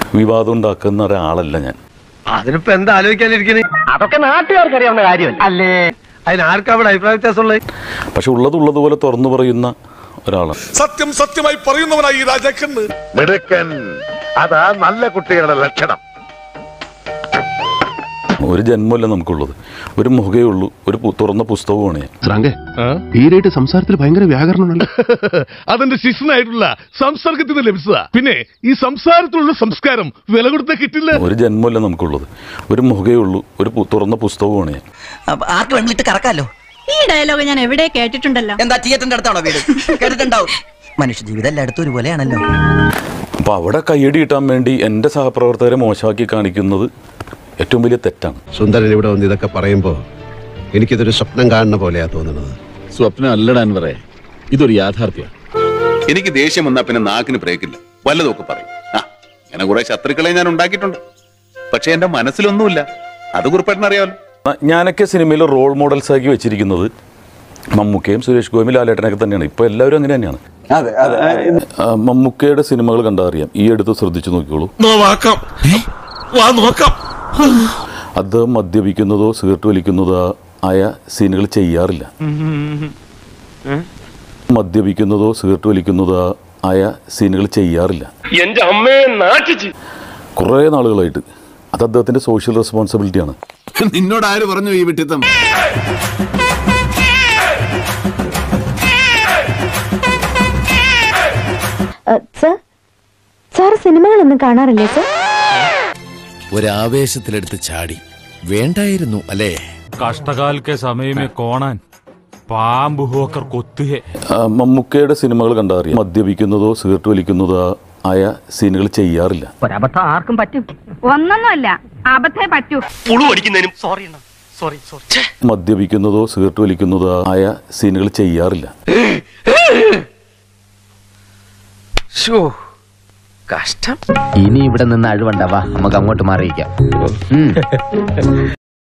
വിവാദം ഉണ്ടാക്കുന്ന ഒരാളല്ല ഞാൻ അതിനിപ്പോ എന്താ ആലോചിക്കാനിരിക്കണേ അതൊക്കെ നാട്ടുകാർക്ക് അറിയാവുന്ന കാര്യമല്ല അല്ലേ അതിന് ആർക്കാ അവിടെ അഭിപ്രായ വ്യത്യാസമുള്ളത് പക്ഷെ ഉള്ളത് ഉള്ളതുപോലെ തുറന്നു പറയുന്ന ഒരാളാണ് സത്യം സത്യമായി പറയുന്നവനായി ഈ രാജാക്കന്ന് മിടുക്കൻ അതാ നല്ല കുട്ടികളുടെ ലക്ഷണം ഒരു ജന്മമല്ല നമുക്കുള്ളത് ഒരു മുഖേ ഉള്ളൂ ഒരു പു- തുറന്ന പുസ്തകമാണ് ഞാൻ ശ്രാങ്കെ തീരായിട്ട് സംസാരത്തിൽ ഭയങ്കര വ്യാകരണമുണ്ടല്ലോ അതെന്റെ ശിഷ്യനായിട്ടുള്ള സംസർഗത്തിൽ നിന്ന് ലഭിച്ചതാ പിന്നെ ഈ സംസാരത്തിലുള്ള സംസ്കാരം വില കൊടുത്ത കിട്ടില്ല ഒരു ജന്മമല്ല നമുക്കുള്ളത് ഒരു മുഖേ ഉള്ളൂ ഒരു പു- തുറന്ന പുസ്തകമാണ് ഞാൻ ആർക്ക് വേണ്ടിട്ട് കറക്കാലോ ഈ ഡയലോഗ് ഞാൻ എവിടെ കേട്ടിട്ടുണ്ടല്ലോ എന്താ തിയേറ്ററിന്റെ അടുത്താണോ വീട് കേട്ടിട്ടുണ്ടാവും മനുഷ്യ ജീവിതം എല്ലായിടത്തും ഒരുപോലെയാണല്ലോ അപ്പോൾ അവിടെ കയ്യടി കിട്ടാൻ വേണ്ടി എൻ്റെ സഹപ്രവർത്തകരെ മോശമാക്കി കാണിക്കുന്നത് ഏറ്റവും വലിയ തെറ്റാണ് സുന്ദരൻ ഇവിടെ വന്ന് ഇതൊക്കെ പറയുമ്പോ എനിക്കിതൊരു സ്വപ്നം കാണുന്ന പോലെയാ തോന്നുന്നത് സ്വപ്നം അല്ലടാൻ പറ ഇതൊരു യാഥാർത്ഥ്യം എനിക്ക് ദേഷ്യം വന്നാ പിന്നെ നാക്കിന് ബ്രേക്കില്ല വല്ലതൊക്കെ പറയും ആ അങ്ങനെ കുറെ ശത്രുക്കളെ ഞാൻ ഉണ്ടാക്കിയിട്ടുണ്ട് പക്ഷെ എന്റെ മനസ്സിലൊന്നുമില്ല അത് കുറിപ്പേട്ടനറിയാമല്ലോ ഞാനൊക്കെ സിനിമയിൽ റോൾ മോഡൽസ് ആക്കി വെച്ചിരിക്കുന്നത് മമ്മൂക്കയും സുരേഷ് ഗോപിയും ലാലേട്ടനൊക്കെ തന്നെയാണ് ഇപ്പോൾ എല്ലാവരും അങ്ങനെ തന്നെയാണ് ആ, മമ്മൂക്കയുടെ സിനിമകൾ കണ്ടറിയാം ഈ അടുത്ത് ശ്രദ്ധിച്ചു നോക്കിക്കോളൂ നോക്കാം വാ നോക്കാം അദ്ദേഹം മദ്യപിക്കുന്നതോ സിഗരറ്റ് വലിക്കുന്നതോ ആയ സീനുകൾ ചെയ്യാറില്ല മദ്യപിക്കുന്നതോ സിഗരറ്റ് വലിക്കുന്നതോ ആയ സീനുകൾ ചെയ്യാറില്ല എന്റെ അമ്മയെ നാട്ടിച്ച് കുറേ നാളുകളായിട്ട് അത് അദ്ദേഹത്തിൻ്റെ സോഷ്യൽ റെസ്പോൺസിബിലിറ്റിയാണ് നിന്നോട് ആര് പറഞ്ഞു ഈ വിട്ടിത്തം സർ സാർ സിനിമകളൊന്നും കാണാറില്ലേ സർ ഒരാവേശത്തിലെടുത്ത് ചാടി വേണ്ടായിരുന്നു അല്ലേ कष्टकाल के समय में कोणन പാമ്പ് ഹോക്കർ കൊത്തുകെ ആ, മമ്മൂക്കയുടെ സിനിമകൾ കണ്ടറിയാം മദ്യപിക്കുന്നതോ സിഗരറ്റ് വലിക്കുന്നതോ ആയ സീനുകൾ ചെയ്യാറില്ല ഒരബദ്ധം ആർക്കും പറ്റും ഒന്നൊന്നുമല്ല അബദ്ധേ പറ്റൂ പുളു അടിക്കുന്നതിനും സോറി സോറി സോറി മദ്യപിക്കുന്നതോ സിഗരറ്റ് വലിക്കുന്നതോ ആയ സീനുകൾ ചെയ്യാറില്ല കഷ്ടം ഇനി ഇവിടെ നിന്ന് അഴിവണ്ടാവാ നമുക്ക് അങ്ങോട്ട് മാറിയിക്കാം